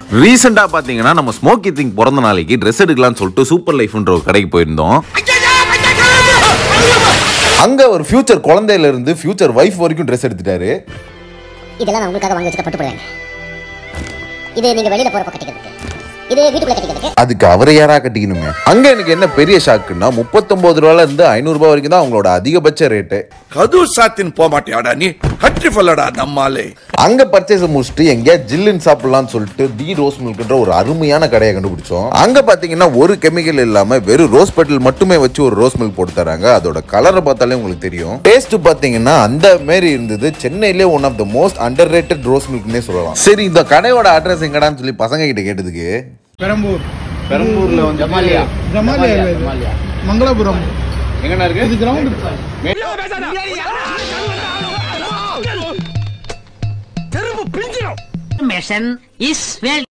ரீசெண்டா பாத்தீங்கன்னா நம்ம ஸ்மோக்கி திங் பிறந்த நாளைக்கு ட்ரெஸ் எடுக்கலாம்னு சொல்லிட்டு சூப்பர் லைஃப்ன்ற ஒரு கடைக்கு போயிருந்தோம் அங்க ஒரு ஃபியூச்சர் குழந்தையில இருந்து ஃபியூச்சர் வைஃப் வரைக்கும் ட்ரெஸ் எடுத்துட்டாரு இதெல்லாம் நான் உங்களுக்காக வாங்கி வச்சுக்க பட்டு போடுவேங்க இது நீங்க வெளியில போறப்ப கட்டிக்கிறதுக்கு இது வீட்டுக்குள்ள கட்டிக்கிறதுக்கு அதுக்கு அவரை யாரா கட்டிக்கணுமே அங்க எனக்கு என்ன பெரிய ஷாக்குன்னா முப்பத்தொன்பது ரூபால இருந்து ஐநூறு ரூபாய் வரைக்கும் தான் அவங்களோட அதிகபட்ச ரேட்டு கது சாத்தின் போக மாட்டியாடா நீ கட்டி ஃபல்லடா நம்மாலே அங்க பர்ச்சேஸ் முடிச்சுட்டு எங்கேயா ஜில்லுன்னு சாப்பிடலாம்னு சொல்லிட்டு தி ரோஸ் மில்க்ன்ற ஒரு அருமையான கடையை கண்டுபிடிச்சோம் அங்க பாத்தீங்கன்னா ஒரு கெமிக்கல் இல்லாம வெறும் ரோஸ் பெட்டல் மட்டுமே வச்சு ஒரு ரோஸ் மில்க் போட்டு தராங்க அதோட கலரை பார்த்தாலே உங்களுக்கு தெரியும் டேஸ்ட் பாத்தீங்கன்னா அந்த மாதிரி இருந்தது சென்னையிலே one of the most underrated rose மில்க்னே சொல்லலாம் சரி இந்த கடையோட அட்ரஸ் எங்கடான்னு சொல்லி பசங்க கிட்ட கேட்டதுக்கு பெரம்பூர் பெரம்பூர்ல வந்து ஜமாலியா ஜமாலியா இல்ல இது. மங்களபுரம் எங்கண்ணா இருக்கு இது கிரவுண்ட் mission is well